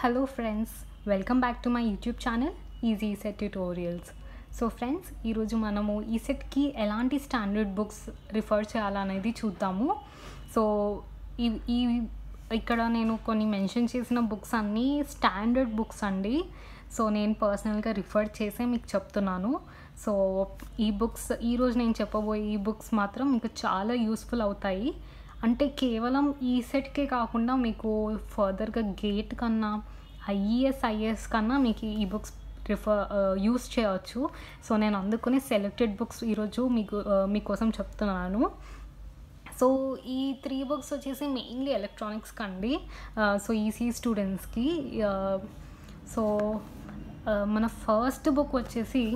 hello friends welcome back to my YouTube channel easy set tutorials so friends ఈరోజు మనము ఈ సెట్కి ఎలాంటి స్టాండర్డ్ బుక్స్ రిఫర్ చేయాలనేది చూద్దాము సో ఈ ఈ ఇక్కడ నేను కొన్ని మెన్షన్ చేసిన బుక్స్ అన్నీ స్టాండర్డ్ బుక్స్ అండి సో నేను పర్సనల్గా రిఫర్ చేసే మీకు చెప్తున్నాను సో ఈ బుక్స్ ఈరోజు నేను చెప్పబోయే ఈ బుక్స్ మాత్రం మీకు చాలా యూస్ఫుల్ అవుతాయి అంటే కేవలం ఈ సెట్కే కాకుండా మీకు ఫర్దర్గా గేట్ కన్నా ఐఈఎస్ ఐఏఎస్ కన్నా మీకు ఈ బుక్స్ రిఫర్ యూస్ చేయవచ్చు సో నేను అందుకునే సెలెక్టెడ్ బుక్స్ ఈరోజు మీకు మీకోసం చెప్తున్నాను సో ఈ త్రీ బుక్స్ వచ్చేసి మెయిన్లీ ఎలక్ట్రానిక్స్కి అండి సో ఈసీ స్టూడెంట్స్కి సో మన ఫస్ట్ బుక్ వచ్చేసి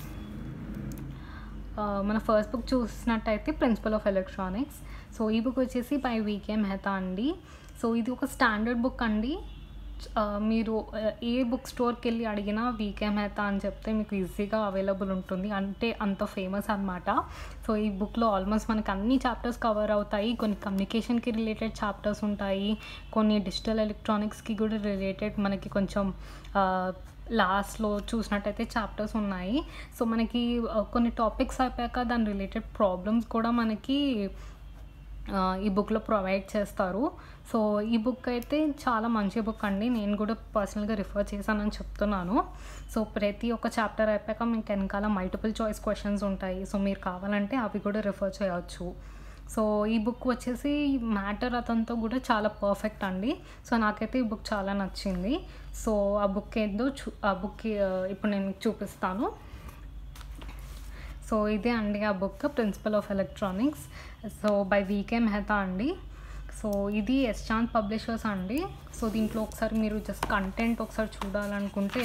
మన ఫస్ట్ బుక్ చూసినట్టయితే ప్రిన్సిపల్ ఆఫ్ ఎలక్ట్రానిక్స్ సో ఈ బుక్ వచ్చేసి బై వీకే మెహతా అండి సో ఇది ఒక స్టాండర్డ్ బుక్ అండి మీరు ఏ బుక్ స్టోర్కి వెళ్ళి అడిగినా వీకే మెహతా అని చెప్తే మీకు ఈజీగా అవైలబుల్ ఉంటుంది అంటే అంత ఫేమస్ అనమాట సో ఈ బుక్లో ఆల్మోస్ట్ మనకి అన్ని చాప్టర్స్ కవర్ అవుతాయి కొన్ని కమ్యూనికేషన్కి రిలేటెడ్ చాప్టర్స్ ఉంటాయి కొన్ని డిజిటల్ ఎలక్ట్రానిక్స్కి కూడా రిలేటెడ్ మనకి కొంచెం లాస్ట్లో చూసినట్టయితే చాప్టర్స్ ఉన్నాయి సో మనకి కొన్ని టాపిక్స్ అయిపోయాక దాని రిలేటెడ్ ప్రాబ్లమ్స్ కూడా మనకి ఈ బుక్లో ప్రొవైడ్ చేస్తారు సో ఈ బుక్ అయితే చాలా మంచి బుక్ అండి నేను కూడా పర్సనల్గా రిఫర్ చేశానని చెప్తున్నాను సో ప్రతి ఒక్క చాప్టర్ అయిపోయాక మీకు వెనకాల మల్టిపుల్ చాయిస్ క్వశ్చన్స్ ఉంటాయి సో మీరు కావాలంటే అవి కూడా రిఫర్ చేయవచ్చు సో ఈ బుక్ వచ్చేసి మ్యాటర్ అతనితో కూడా చాలా పర్ఫెక్ట్ అండి సో నాకైతే ఈ బుక్ చాలా నచ్చింది సో ఆ బుక్ ఏందో చూ ఆ బుక్ ఇప్పుడు నేను మీకు చూపిస్తాను సో ఇదే అండి ఆ book principle of electronics so by V K Mehta అండి సో ఇది ఎస్చాంత్ పబ్లిషర్స్ అండి సో దీంట్లో ఒకసారి మీరు జస్ట్ కంటెంట్ ఒకసారి చూడాలనుకుంటే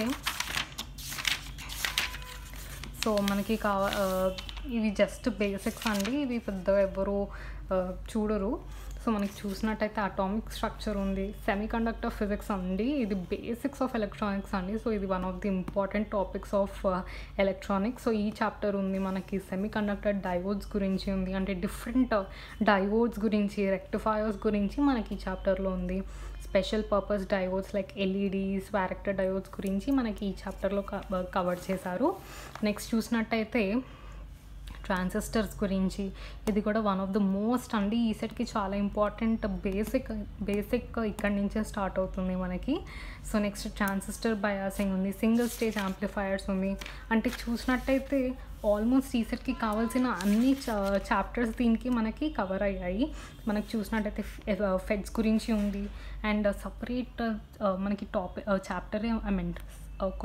సో మనకి కావ ఇవి జస్ట్ బేసిక్స్ అండి ఇవి పెద్దగా ఎవరు చూడరు సో మనకి చూసినట్టయితే అటామిక్ స్ట్రక్చర్ ఉంది సెమీ కండక్టర్ ఫిజిక్స్ అండి ఇది బేసిక్స్ ఆఫ్ ఎలక్ట్రానిక్స్ అండి సో ఇది one of the important topics of electronics so ఈ చాప్టర్ ఉంది మనకి సెమీ కండక్టర్ డైవోడ్స్ గురించి ఉంది అంటే డిఫరెంట్ డైవోడ్స్ గురించి రెక్టిఫైర్స్ గురించి మనకి ఈ చాప్టర్లో ఉంది special purpose diodes like LEDs varactor diodes గురించి మనకి ఈ చాప్టర్లో కవర్ చేశారు నెక్స్ట్ చూసినట్టయితే ట్రాన్సిస్టర్స్ గురించి ఇది కూడా వన్ ఆఫ్ ద మోస్ట్ అండి ఈ సెట్కి చాలా ఇంపార్టెంట్ బేసిక్ బేసిక్ ఇక్కడి నుంచే స్టార్ట్ అవుతుంది మనకి సో నెక్స్ట్ ట్రాన్సిస్టర్ బయాసింగ్ ఉంది సింగిల్ స్టేజ్ యాంప్లిఫైయర్స్ ఉంది అంటే చూసినట్టయితే ఆల్మోస్ట్ ఈ సెట్కి కావాల్సిన అన్ని చాప్టర్స్ దీనికి మనకి కవర్ అయ్యాయి మనకి చూసినట్టయితే ఫెడ్స్ గురించి ఉంది అండ్ సపరేట్ మనకి టాపిక్ చాప్టర్ ఐ మీన్ ఒక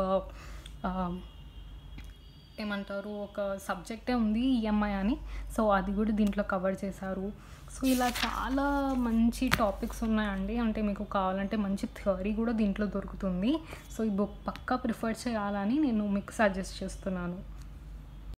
ఏమంటారు ఒక సబ్జెక్టే ఉంది ఈఎంఐ అని సో అది కూడా దీంట్లో కవర్ చేశారు సో ఇలా చాలా మంచి టాపిక్స్ ఉన్నాయండి అంటే మీకు కావాలంటే మంచి థియరీ కూడా దీంట్లో దొరుకుతుంది సో ఈ బుక్ పక్కా ప్రిఫర్ చేయాలని నేను మీకు సజెస్ట్ చేస్తున్నాను